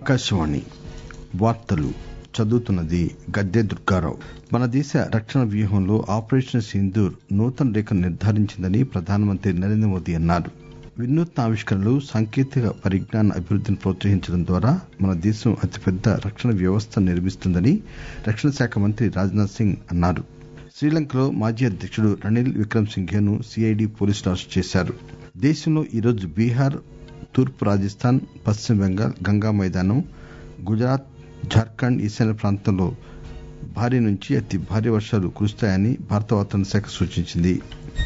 ఆకాశవాణి వార్తలు చదువుతున్నది గద్దె దుర్గారావు మన దేశ రక్షణ వ్యూహంలో ఆపరేషన్ సింధూర్ నూతన రేఖను నిర్దారించిందని ప్రధానమంత్రి నరేంద్ర మోదీ అన్నారు వినూత్న ఆవిష్కరణలు సాంకేతిక పరిజ్ఞాన అభివృద్దిని ప్రోత్సహించడం ద్వారా మన దేశం అతిపెద్ద రక్షణ వ్యవస్థను నిర్మిస్తుందని రక్షణ శాఖ మంత్రి రాజ్ నాథ్ సింగ్ అన్నారు శ్రీలంకలో మాజీ అధ్యకుడు రనిల్ విక్రమ్ సింఘే ను సిఐడి పోలీసులు అరెస్టు చేశారు దేశంలో ఈరోజు బీహార్ తూర్పు రాజస్థాన్ పశ్చిమ బెంగాల్ గంగా మైదానం గుజరాత్ జార్ఖండ్ ఈశాన్య ప్రాంతాల్లో భారీ నుంచి అతి భారీ వర్షాలు కురుస్తాయని భారత వాతావరణ శాఖ సూచించింది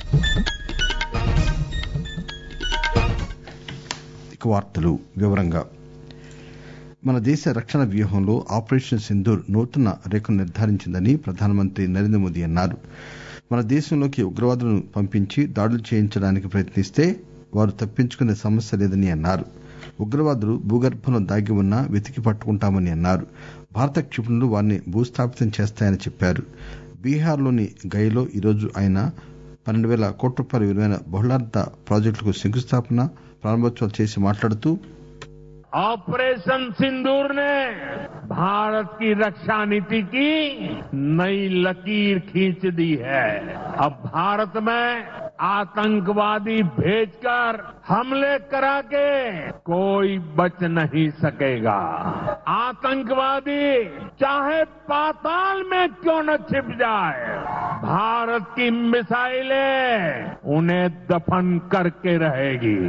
మన దేశ రక్షణ వ్యూహంలో ఆపరేషన్ సింధూర్ నూతన రేఖను నిర్దారించిందని ప్రధానమంత్రి నరేంద్ర మోదీ అన్నారు మన దేశంలోకి ఉగ్రవాదులను పంపించి దాడులు చేయించడానికి ప్రయత్నిస్తే వారు తప్పించుకునే సమస్య లేదని అన్నారు ఉగ్రవాదులు భూగర్భంలో దాగి ఉన్నా వెతికి పట్టుకుంటామని అన్నారు భారత క్షిపణులు వారిని భూస్థాపితం చేస్తాయని చెప్పారు బీహార్ లోని గయలో ఈరోజు ఆయన పన్నెండు పేల కోట్ల రూపాయల విలువైన బహుళార్థ ప్రాజెక్టులకు శంకుస్థాపన ప్రారంభోత్సవాలు చేసి మాట్లాడుతూ ऑपरेशन सिंदूर ने भारत की रक्षा नीति की नई लकीर खींच दी है अब भारत में आतंकवादी भेजकर हमले करा के कोई बच नहीं सकेगा आतंकवादी चाहे पाताल में क्यों न छिप जाए भारत की मिसाइलें उन्हें दफन करके रहेगी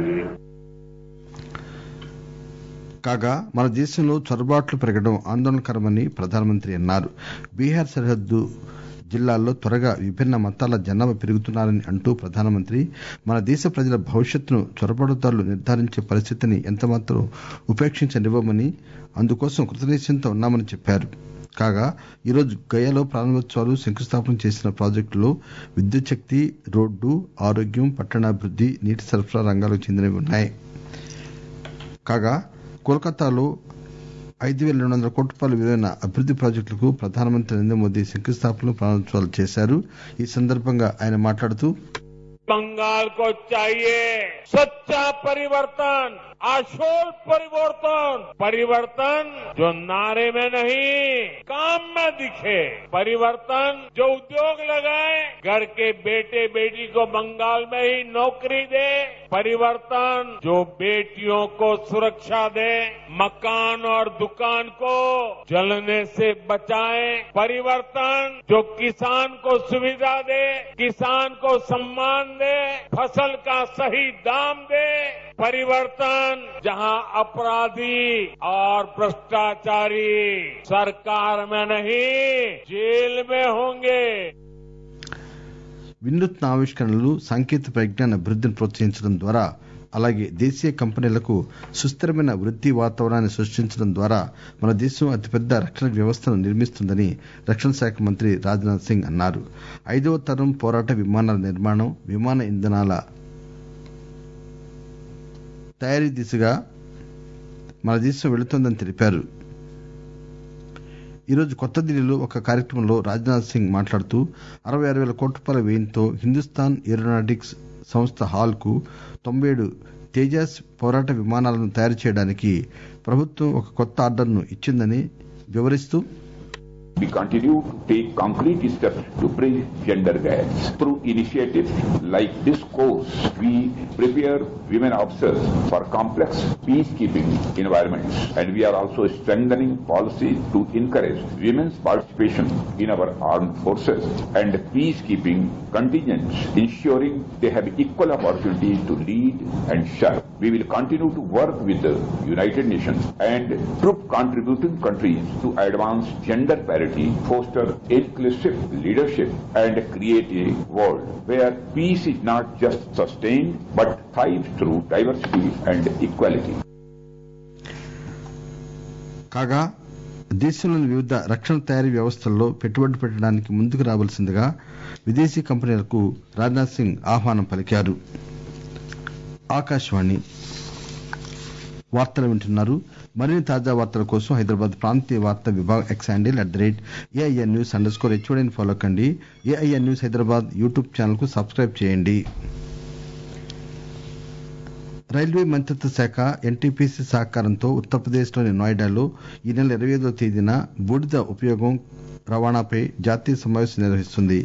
కాగా మన దేశంలో చొరబాట్లు పెరగడం ఆందోళనకరమని ప్రధానమంత్రి అన్నారు బీహార్ సరిహద్దు జిల్లాల్లో త్వరగా విభిన్న మతాల జనాభా పెరుగుతున్నారని అంటూ ప్రధానమంత్రి మన దేశ ప్రజల భవిష్యత్తును చొరబాటుదారులు నిర్దారించే పరిస్థితిని ఎంతమాత్రం ఉపేక్షించనివ్వమని అందుకోసం కృతనిశ్చయంతో ఉన్నామని చెప్పారు కాగా ఈరోజు గయాలో ప్రారంభోత్సవాలు శంకుస్థాపన చేసిన ప్రాజెక్టుల్లో విద్యుత్ శక్తి రోడ్డు ఆరోగ్యం పట్టణాభివృద్ది నీటి సరఫరా రంగాలకు చెందినవి ఉన్నాయి కాగా కోల్కతాలో ఐదు పేల రెండు వందల కోట్ల రూపాయల విలువైన అభివృద్ది ప్రాజెక్టులకు ప్రధానమంత్రి నరేంద్ర మోదీ శంకుస్థాపన ప్రారంభోత్సవాలు చేశారు ఈ సందర్భంగా ఆయన మాట్లాడుతూ बंगाल को चाहिए सच्चा परिवर्तन आशोल परिवर्तन परिवर्तन जो नारे में नहीं काम में दिखे परिवर्तन जो उद्योग लगाए घर के बेटे बेटी को बंगाल में ही नौकरी दे परिवर्तन जो बेटियों को सुरक्षा दे मकान और दुकान को जलने से बचाए परिवर्तन जो किसान को सुविधा दे किसान को सम्मान दे फसल का सही दाम दे परिवर्तन जहां अपराधी और भ्रष्टाचारी सरकार में नहीं जेल में होंगे వినూత్న ఆవిష్కరణలు సాంకేతిక పరిజ్ఞాన అభివృద్దిని ప్రోత్సహించడం ద్వారా అలాగే దేశీయ కంపెనీలకు సుస్థిరమైన వృద్ది వాతావరణాన్ని సృష్టించడం ద్వారా మన దేశం అతిపెద్ద రక్షణ వ్యవస్థను నిర్మిస్తుందని రక్షణ శాఖ మంత్రి రాజ్ నాథ్ సింగ్ అన్నారు ఐదవ తరం పోరాట విమానాల నిర్మాణం విమాన ఇంధనాల తయారీ దిశగా మన దేశం వెళుతోందని తెలిపారు ఈరోజు కొత్త ఢిల్లీలో ఒక కార్యక్రమంలో రాజ్నాథ్ సింగ్ మాట్లాడుతూ అరవై ఆరు పేల కోట్ల రూపాయల వ్యయంతో హిందుస్థాన్ ఏరోనాటిక్స్ సంస్థ హాల్ కు తొంభై ఏడు తేజాస్ పోరాట విమానాలను తయారు చేయడానికి ప్రభుత్వం ఒక కొత్త ఆర్డర్ను ఇచ్చిందని వివరిస్తూ We continue to take concrete steps to bring gender gaps. Through initiatives like this course, we prepare women officers for complex peacekeeping environments. And we are also strengthening policy to encourage women's participation in our armed forces and peacekeeping contingents, ensuring they have equal opportunity to lead and serve. We will continue to work with the United Nations and troop contributing countries to advance gender parity, foster inclusive leadership, and create a world where peace is not just sustained but thrives through diversity and equality. కాగా దేశంలోని వివిధ రక్షణ తయారీ వ్యవస్థల్లో పెట్టుబడి పెట్టడానికి ముందుకు రావాల్సిందిగా విదేశీ కంపెనీలకు రాజ్నాథ్ సింగ్ ఆహ్వానం పలికారు ఆకాశవాణి వార్తలు వింటున్నారు మరిన్ని తాజా వార్తల కోసం హైదరాబాద్ ప్రాంతీయ వార్తా విభాగం X handle at the rate A I N news under score హెచ్ఓడిని ఫాలో కండి A I N news Hyderabad YouTube channel కు సబ్స్క్రైబ్ చేయండి రైల్వే మంత్రిత్వ శాఖ ఎన్టీపీసీ సహకారంతో ఉత్తరప్రదేశ్లోని నోయిడాలో ఈ నెల ఇరవై ఐదవ తేదీన బూడిద ఉపయోగం రవాణాపై జాతీయ సమావేశం నిర్వహిస్తుంది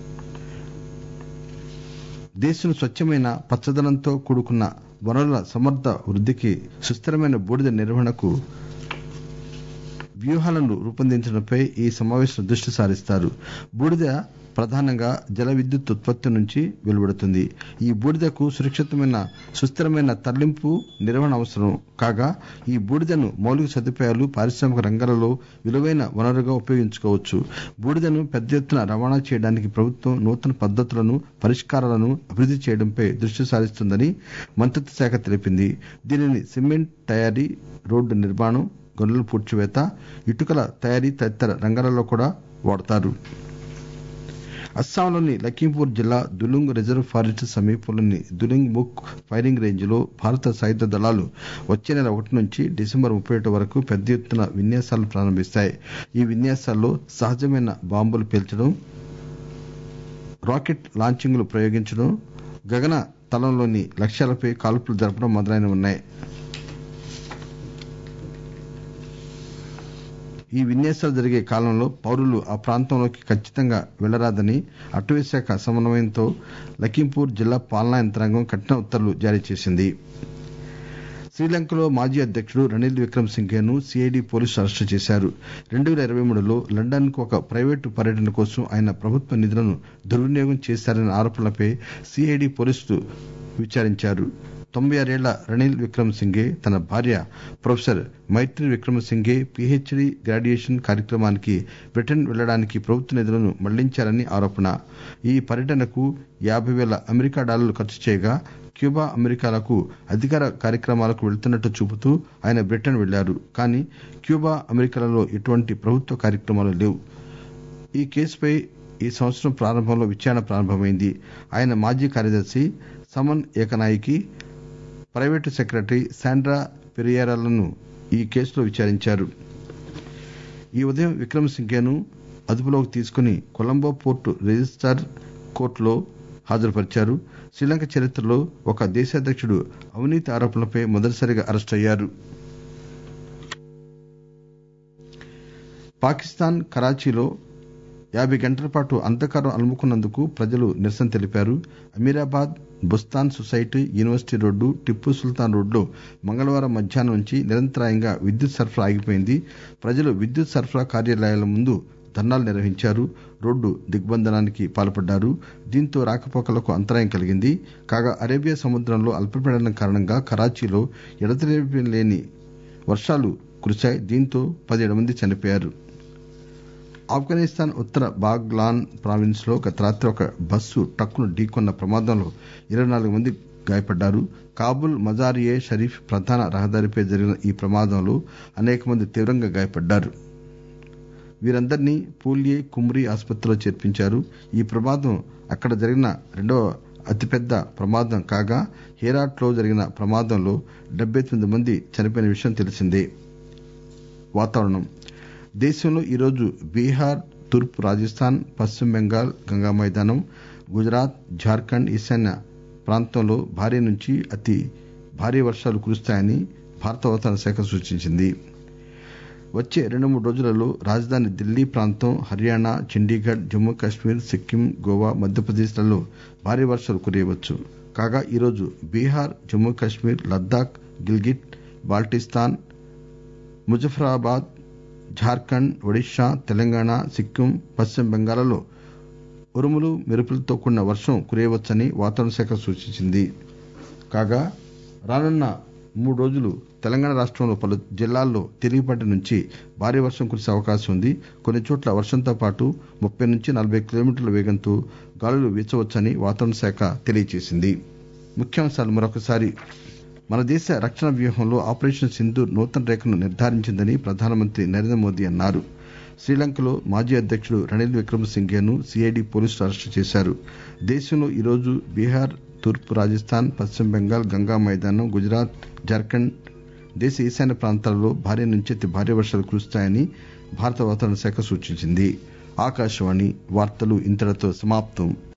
దేశం స్వచ్చమైన పచ్చదనంతో కూడుకున్న వనరుల సమర్థ వృద్దికి సుస్థిరమైన బూడిద నిర్వహణకు వ్యూహాలను రూపొందించడంపై ఈ సమావేశంలో దృష్టి సారిస్తారు బూడిద ప్రధానంగా జల విద్యుత్ ఉత్పత్తి నుంచి వెలువడుతుంది ఈ బూడిదకు సురక్షితమైన సుస్థిరమైన తరలింపు నిర్వహణ అవసరం కాగా ఈ బూడిదను మౌలిక సదుపాయాలు పారిశ్రామిక రంగాలలో విలువైన వనరుగా ఉపయోగించుకోవచ్చు బూడిదను పెద్ద ఎత్తున రవాణా చేయడానికి ప్రభుత్వం నూతన పద్దతులను పరిష్కారాలను అభివృద్ది చేయడంపై దృష్టి సారిస్తుందని మంత్రిత్వ శాఖ తెలిపింది దీనిని సిమెంట్ తయారీ రోడ్డు నిర్మాణం గనుల పూడ్చివేత ఇటుకల తయారీ తదితర రంగాలలో కూడా వాడతారు అస్సాంలోని లఖీంపూర్ జిల్లా దులుంగ్ రిజర్వ్ ఫారెస్ట్ సమీపంలోని దులుంగ్ ముక్ ఫైరింగ్ రేంజ్ లో భారత సాయుధ దళాలు వచ్చే నెల ఒకటి నుంచి డిసెంబర్ ముప్పై ఒకటి వరకు పెద్ద ఎత్తున విన్యాసాలు ప్రారంభిస్తాయి ఈ విన్యాసాల్లో సహజమైన బాంబులు పేల్చడం రాకెట్ లాంచింగ్లు ప్రయోగించడం గగన తలంలోని లక్ష్యాలపై కాల్పులు జరపడం మొదలైనవి ఉన్నాయి ఈ విన్యాసాలు జరిగే కాలంలో పౌరులు ఆ ప్రాంతంలోకి ఖచ్చితంగా వెళ్లరాదని అటవీశాఖ సమన్వయంతో లఖీంపూర్ జిల్లా పాలనా యంత్రాంగం కఠిన ఉత్తర్వులు జారీ చేసింది శ్రీలంకలో మాజీ అధ్యకుడు రనిల్ విక్రమ్ సింఘే ను సిఐడి పోలీసులు అరెస్టు చేశారు రెండు పేల ఇరవై మూడులో లండన్ కు ఒక ప్రైవేటు పర్యటన కోసం ఆయన ప్రభుత్వ నిధులను దుర్వినియోగం చేశారనే ఆరోపణలపై సిఐడి పోలీసులు విచారించారు తొంభై ఆరేళ్ల రనిల్ విక్రమ్ సింఘే తన భార్య professor Maithri Vikram Singhe PhD graduation కార్యక్రమానికి బ్రిటన్ వెళ్లడానికి ప్రభుత్వ నిధులను మళ్లించారని ఆరోపణ ఈ పర్యటనకు యాబై పేల అమెరికా డాలర్లు ఖర్చు చేయగా క్యూబా అమెరికాలకు అధికార కార్యక్రమాలకు వెళ్తున్నట్టు చూపుతూ ఆయన బ్రిటన్ వెళ్లారు కానీ క్యూబా అమెరికాలలో ఎటువంటి ప్రభుత్వ కార్యక్రమాలు లేవు ఈ కేసుపై ఈ సంవత్సరం ప్రారంభంలో విచారణ ప్రారంభమైంది ఆయన మాజీ కార్యదర్శి సమన్ ఏకనాయికి ప్రైవేటు సెక్రటరీ శాండ్రా పెరియారాలను ఈ కేసులో విచారించారు ఈ ఉదయం విక్రమ్ సింఘేను అదుపులోకి తీసుకుని కొలంబో పోర్టు రిజిస్టార్ కోర్టులో హాజరుపరిచారు శ్రీలంక చరిత్రలో ఒక దేశాధ్యకుడు అవినీతి ఆరోపణలపై మొదటిసారిగా అరెస్టు అయ్యారు పాకిస్తాన్ కరాచీలో యాబై గంటల పాటు అంధకారం అలుముకున్నందుకు ప్రజలు నిరసన తెలిపారు Amirabad Bustan society university road Tipu Sultan రోడ్లో మంగళవారం మధ్యాహ్నం నుంచి నిరంతరాయంగా విద్యుత్ సరఫరా ఆగిపోయింది ప్రజలు విద్యుత్ సరఫరా కార్యాలయాల ముందు ధర్నాలు నిర్వహించారు రోడ్డు దిగ్బంధనానికి పాల్పడ్డారు దీంతో రాకపోకలకు అంతరాయం కలిగింది కాగా అరేబియా సముద్రంలో అల్పపీడనం కారణంగా కరాచీలో ఎడతెరిపి లేని వర్షాలు కురిశాయి దీంతో పదిహేడు మంది చనిపోయారు ఆఫ్ఘనిస్తాన్ ఉత్తర బాగ్లాన్ ప్రావిన్స్ లో గత రాత్రి ఒక బస్సు ట్రక్కును ఢీకొన్న ప్రమాదంలో ఇరవై నాలుగు మంది గాయపడ్డారు కాబుల్ మజార్ ఏ షరీఫ్ ప్రధాన రహదారిపై జరిగిన ఈ ప్రమాదంలో అనేక మంది తీవ్రంగా గాయపడ్డారు వీరందరినీ పూల్యే కుమ్రీ ఆసుపత్రిలో చేర్పించారు ఈ ప్రమాదం అక్కడ జరిగిన రెండవ అతిపెద్ద ప్రమాదం కాగా హేరాట్ లో జరిగిన ప్రమాదంలో డెబ్బై తొమ్మిది మంది చనిపోయిన విషయం తెలిసిందే వాతావరణం దేశంలో ఈరోజు బీహార్ తూర్పు రాజస్థాన్ పశ్చిమ బెంగాల్ గంగా మైదానం గుజరాత్ జార్ఖండ్ ఈశాన్య ప్రాంతంలో భారీ నుంచి అతి భారీ వర్షాలు కురుస్తాయని భారత వాతావరణ శాఖ సూచించింది వచ్చే రెండు మూడు రోజులలో రాజధాని ఢిల్లీ ప్రాంతం హర్యానా చండీగఢ్ జమ్మూ కాశ్మీర్ సిక్కిం గోవా మధ్యప్రదేశ్ లలో భారీ వర్షాలు కురియవచ్చు కాగా ఈరోజు బీహార్ జమ్మూ కాశ్మీర్ లద్దాఖ్ గిల్గిట్ బాల్టిస్తాన్ ముజఫరాబాద్ జార్ఖండ్ ఒడిశా తెలంగాణ సిక్కిం పశ్చిమ బెంగాల్లో ఉరుములు మెరుపులతో కూడిన వర్షం కురియవచ్చని వాతావరణ శాఖ సూచించింది కాగా రానున్న మూడు రోజులు తెలంగాణ రాష్టంలో పలు జిల్లాల్లో తేలికపాటి నుంచి భారీ వర్షం కురిసే అవకాశం ఉంది కొన్ని చోట్ల వర్షంతో పాటు ముప్పై నుంచి నలభై కిలోమీటర్ల వేగంతో గాలులు వీచవచ్చని వాతావరణ శాఖ తెలియజేసింది ముఖ్యాంశాలు మరొకసారి మన దేశ రక్షణ వ్యూహంలో ఆపరేషన్ సింధూర్ నూతన రేఖను నిర్ధారించిందని ప్రధానమంత్రి నరేంద్ర మోదీ అన్నారు శ్రీలంకలో మాజీ అధ్యకుడు రనిల్ విక్రమ్ సింఘేను సిఐడి పోలీసులు అరెస్టు చేశారు దేశంలో ఈరోజు బీహార్ తూర్పు రాజస్థాన్ పశ్చిమ బెంగాల్ గంగా మైదానం గుజరాత్ జార్ఖండ్ దేశ ఈశాన్య ప్రాంతాలలో భారీ నుంచి అతి భారీ వర్షాలు కురుస్తాయని భారత వాతావరణ శాఖ సూచించింది ఆకాశవాణి వార్తలు ఇంతటితో సమాప్తం